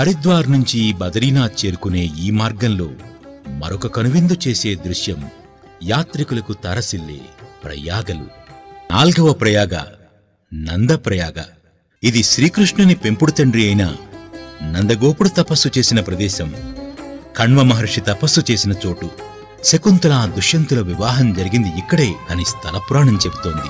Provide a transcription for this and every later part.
హరిద్వార్ నుంచి బదరీనాథ్ చేరుకునే ఈ మార్గంలో మరొక కనువిందు చేసే దృశ్యం యాత్రికులకు తరసిల్లే ప్రయాగలు నాల్గవ ప్రయాగ నందప్రయాగ ఇది శ్రీకృష్ణుని పెంపుడు తండ్రి అయిన నందగోపుడు తపస్సు చేసిన ప్రదేశం కణ్వ మహర్షి తపస్సు చేసిన చోటు శకుంతల దుష్యంతుల వివాహం జరిగింది ఇక్కడే అని స్థల పురాణం చెబుతోంది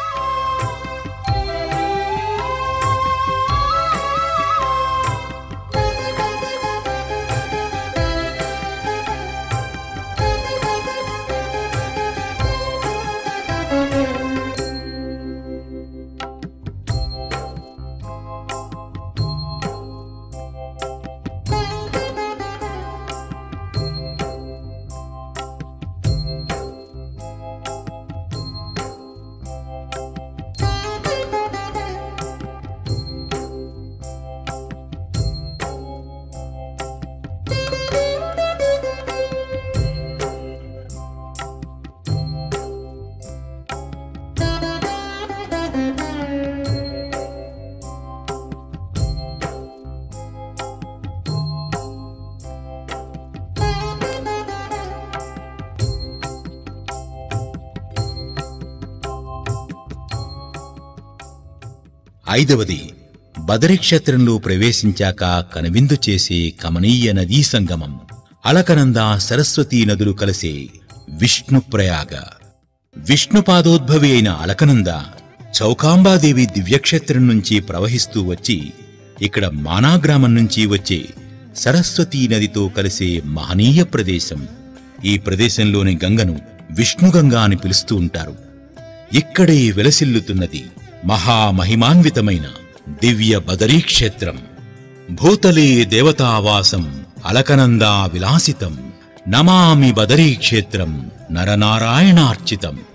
ఐదవది బదరి క్షేత్రంలో ప్రవేశించాక కనువిందు చేసే కమనీయ నదీ సంగమం అలకనంద సరస్వతీ నదులు కలిసే విష్ణుప్రయాగ విష్ణుపాదోద్భవి అయిన అలకనంద చౌకాంబాదేవి దివ్యక్షేత్రం నుంచి ప్రవహిస్తూ వచ్చి ఇక్కడ మానాగ్రామం నుంచి వచ్చే సరస్వతీ నదితో కలిసే మహనీయ ప్రదేశం ఈ ప్రదేశంలోని గంగను విష్ణుగంగా అని పిలుస్తూ ఉంటారు ఇక్కడే వెలసిల్లుతున్నది మహామహిమాన్వితమైన దివ్య బదరీ క్షేత్రం భూతలే దేవతావాసం అలకనందా విలాసితం నమామి బదరీ క్షేత్రం నరనారాయణార్చితం